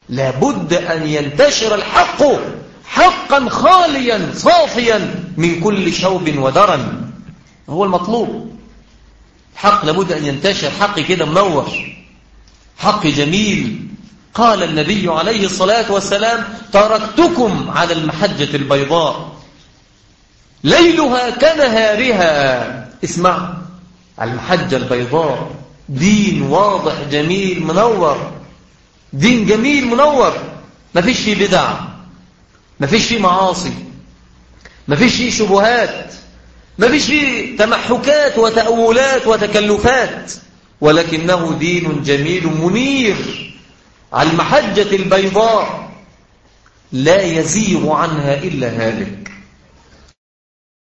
لابد أن ينتشر الحق حقا خاليا صافيا من كل شوب ودرن هو المطلوب حق لابد أن ينتشر حق كده منور حق جميل قال النبي عليه الصلاة والسلام تركتكم على المحجة البيضاء ليلها كنهارها اسمع المحجة البيضاء دين واضح جميل منور دين جميل منور ما فيش فيه بدع ما فيش فيه معاصي ما فيش فيه شبهات ما فيش فيه تمحكات وتأولات وتكلفات ولكنه دين جميل منير على المحجة البيضاء لا يزيغ عنها إلا هالك